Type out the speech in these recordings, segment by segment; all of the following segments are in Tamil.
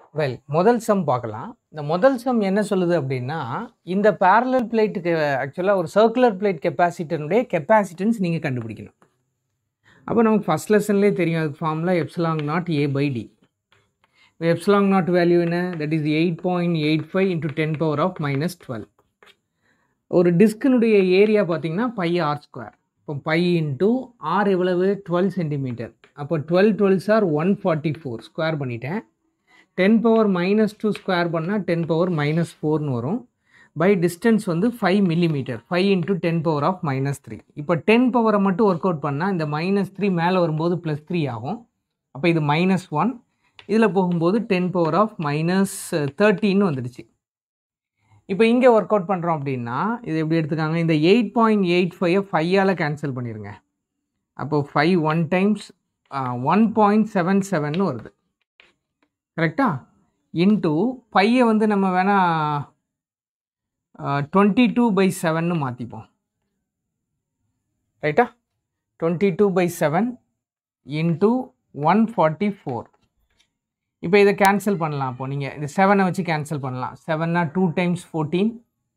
வெல் முதல் சம் பார்க்கலாம் இந்த முதல் சம் என்ன சொல்லுது அப்படின்னா இந்த parallel பிளேட்டுக்கு ஆக்சுவலாக ஒரு சர்க்குலர் பிளேட் கெப்பாசிட்டனுடைய கெப்பாசிட்டன்ஸ் நீங்கள் கண்டுபிடிக்கணும் அப்போ நமக்கு ஃபஸ்ட் லெசன்லேயே தெரியும் அதுக்கு formula epsilon naught A by D epsilon naught value என்ன that is eight point eight five into ten power of minus twelve ஒரு டிஸ்கினுடைய ஏரியா பார்த்தீங்கன்னா பை ஆர் ஸ்கொயர் இப்போ பை இன்ட்டு ஆர் எவ்வளவு டுவெல் சென்டிமீட்டர் அப்போ twelve twelves are one forty four square பண்ணிட்டேன் ten power minus two square பண்ணால் டென் பவர் மைனஸ் ஃபோர்னு வரும் பை டிஸ்டன்ஸ் வந்து five millimetre five into ten power of minus three இப்போ டென் பவரை மட்டும் ஒர்க் அவுட் பண்ணால் இந்த மைனஸ் த்ரீ மேலே வரும்போது ப்ளஸ் த்ரீ ஆகும் அப்போ இது மைனஸ் ஒன் இதில் போகும்போது டென் பவர் ஆஃப் மைனஸ் தேர்ட்டின்னு வந்துடுச்சு இப்போ இங்கே ஒர்க் அவுட் பண்ணுறோம் அப்படின்னா இது எப்படி எடுத்துக்காங்க இந்த எயிட் பாயிண்ட் எயிட் ஃபைவ் ஃபையால் கேன்சல் பண்ணிடுங்க அப்போது five one times one point seven seven வருது கரெக்டா இன்ட்டு பையை வந்து நம்ம வேணால் டுவெண்ட்டி டூ பை செவன்னு மாற்றிப்போம் ரைட்டா twenty two by seven into one forty four இப்போ இதை கேன்சல் பண்ணலாம் அப்போ நீங்கள் இந்த செவனை வச்சு கேன்சல் பண்ணலாம் செவன்னா two times fourteen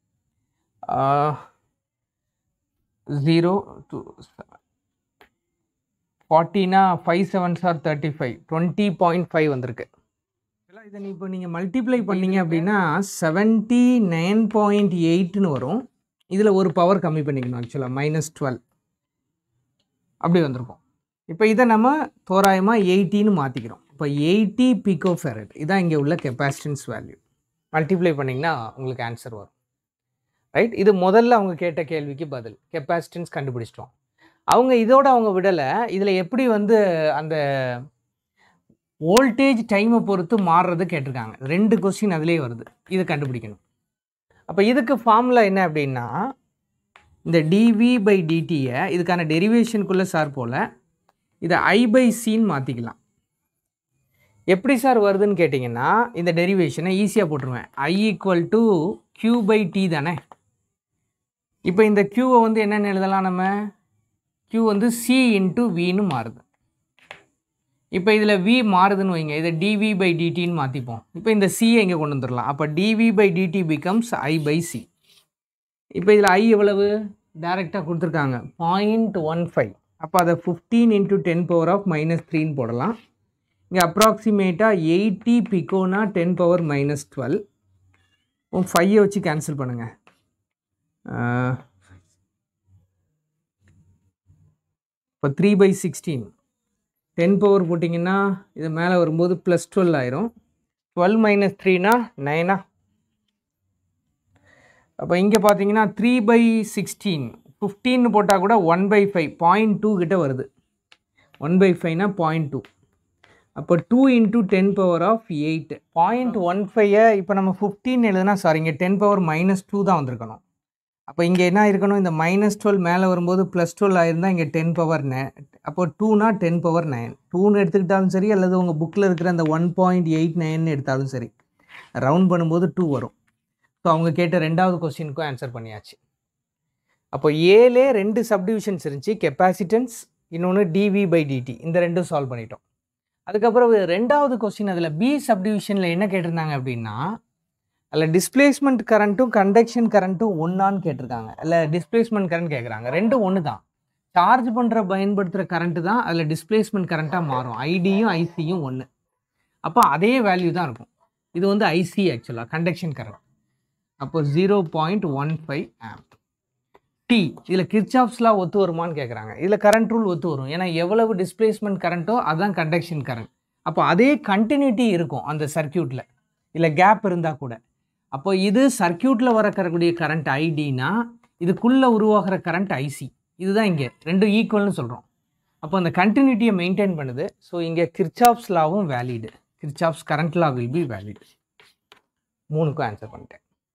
zero two ஃபார்ட்டினா five sevens are thirty five twenty point five வந்திருக்கு இதை நீ இப்போ நீங்கள் மல்டிப்ளை பண்ணீங்க அப்படின்னா செவன்ட்டி நைன் பாயிண்ட் எயிட்னு வரும் இதில் ஒரு பவர் கம்மி பண்ணிக்கணும் ஆக்சுவலாக மைனஸ் டுவெல் அப்படி வந்திருக்கும் இப்போ இதை நம்ம தோராயமாக எயிட்டின்னு மாற்றிக்கிறோம் இப்போ எயிட்டி பிகோ ஃபெரட் இதான் இங்கே உள்ள கெப்பாசிட்டன்ஸ் வேல்யூ மல்டிப்ளை பண்ணிங்கன்னா உங்களுக்கு ஆன்சர் வரும் ரைட் இது முதல்ல அவங்க கேட்ட கேள்விக்கு பதில் கெப்பாசிட்டன்ஸ் கண்டுபிடிச்சிட்டோம் அவங்க இதோட அவங்க விடலை இதில் எப்படி வந்து அந்த வோல்டேஜ் டைமை பொறுத்து மாறுறது கேட்டிருக்காங்க ரெண்டு கொஸ்டின் அதிலே வருது இது கண்டுபிடிக்கணும் அப்போ இதுக்கு ஃபார்முலா என்ன அப்படின்னா இந்த டிவி பை டிடியை இதுக்கான டெரிவேஷனுக்குள்ளே சார் போல் இதை ஐ பை சின்னு மாற்றிக்கலாம் எப்படி சார் வருதுன்னு கேட்டிங்கன்னா இந்த டெரிவேஷனை ஈஸியாக போட்டுருவேன் I equal to Q by T தானே இப்போ இந்த க்யூவை வந்து என்னென்னு எழுதலாம் நம்ம க்யூ வந்து சி இன்ட்டு வின்னு மாறுது இப்போ இதில் வி மாறுதுன்னு வைங்க இதை டிவி பை டிடின்னு மாற்றிப்போம் இப்போ இந்த சியை இங்கே கொண்டு வந்துடலாம் அப்போ D V by D T becomes I by C இப்போ இதில் ஐ எவ்வளவு டைரெக்டாக கொடுத்துருக்காங்க பாயிண்ட் ஒன் ஃபைவ் அப்போ அதை fifteen into ten power of minus த்ரீன்னு போடலாம் இங்கே அப்ராக்சிமேட்டாக எயிட்டி பிகோனா டென் பவர் மைனஸ் டுவெல் ஃபையை வச்சு கேன்சல் பண்ணுங்கள் இப்போ three by sixteen ten power போட்டிங்கன்னா இது மேலே வரும்போது ப்ளஸ் டுவெல் ஆயிரும் டுவெல் மைனஸ் த்ரீனா நைனா அப்போ இங்கே பார்த்தீங்கன்னா த்ரீ பை சிக்ஸ்டீன் ஃபிஃப்டீன்னு போட்டால் கூட one by five point two கிட்ட வருது ஒன் பை ஃபைவ்னா பாயிண்ட் டூ அப்போ two into ten power of eight point one ஃபைவை இப்போ நம்ம ஃபிஃப்டீன் எழுதுனா சாரி இங்கே டென் பவர் மைனஸ் டூ தான் வந்திருக்கணும் அப்போ இங்கே என்ன இருக்கணும் இந்த மைனஸ் டுவெல் மேலே வரும்போது ப்ளஸ் டுவெல் ஆயிருந்தால் இங்கே டென் பவர் நே அப்போ டூனா டென் பவர் நைன் டூன்னு எடுத்துக்கிட்டாலும் சரி அல்லது உங்கள் புக்கில் இருக்கிற அந்த ஒன் பாயிண்ட் எயிட் நைன்னு எடுத்தாலும் சரி ரவுண்ட் பண்ணும்போது டூ வரும் ஸோ அவங்க கேட்ட ரெண்டாவது கொஸ்டினுக்கும் ஆன்சர் பண்ணியாச்சு அப்போ ஏலே ரெண்டு சப்டிவிஷன்ஸ் இருந்துச்சு கெப்பாசிட்டன்ஸ் இன்னொன்று டிவி பை டிடி இந்த ரெண்டும் சால்வ் பண்ணிட்டோம் அதுக்கப்புறம் ரெண்டாவது கொஸ்டின் அதில் பி சப்டிவிஷனில் என்ன கேட்டிருந்தாங்க அப்படின்னா அதில் டிஸ்பிளேஸ்மெண்ட் கரண்ட்டும் கண்டக்ஷன் கரண்ட்டும் ஒன்றான்னு கேட்டிருக்காங்க இல்லை டிஸ்பிளேஸ்மெண்ட் கரண்ட் கேட்குறாங்க ரெண்டும் ஒன்று தான் சார்ஜ் பண்ணுற பயன்படுத்துகிற கரண்ட்டு தான் அதில் டிஸ்பிளேஸ்மெண்ட் கரண்ட்டாக மாறும் ஐடியும் ஐசியும் ஒன்று அப்போ அதே வேல்யூ தான் இருக்கும் இது வந்து ஐசி ஆக்சுவலாக கண்டக்ஷன் கரண்ட் அப்போ zero point one five amp டி இதில் கிர்ச்சாப்ஸ்லாம் ஒத்து வருமானு கேட்குறாங்க இதில் கரண்ட் ரூல் ஒத்து வரும் ஏன்னா எவ்வளவு டிஸ்பிளேஸ்மெண்ட் கரண்ட்டோ அதுதான் கண்டக்ஷன் கரண்ட் அப்போ அதே கண்டினியூட்டி இருக்கும் அந்த சர்க்கியூட்டில் இல்லை கேப் இருந்தால் கூட அப்போ இது சர்க்கியூட்டில் வரக்கூடிய கரண்ட் ஐடினா இதுக்குள்ளே உருவாகிற கரண்ட் ஐசி இதுதான் இங்கே ரெண்டும் ஈக்குவல்னு சொல்கிறோம் அப்போ அந்த கண்டினியூட்டியை மெயின்டைன் பண்ணுது ஸோ இங்கே கிர்ச்சாப்ஸ் லாவும் valid Kirchhoff's current law will be valid மூணுக்கும் ஆன்சர் பண்ணிட்டேன்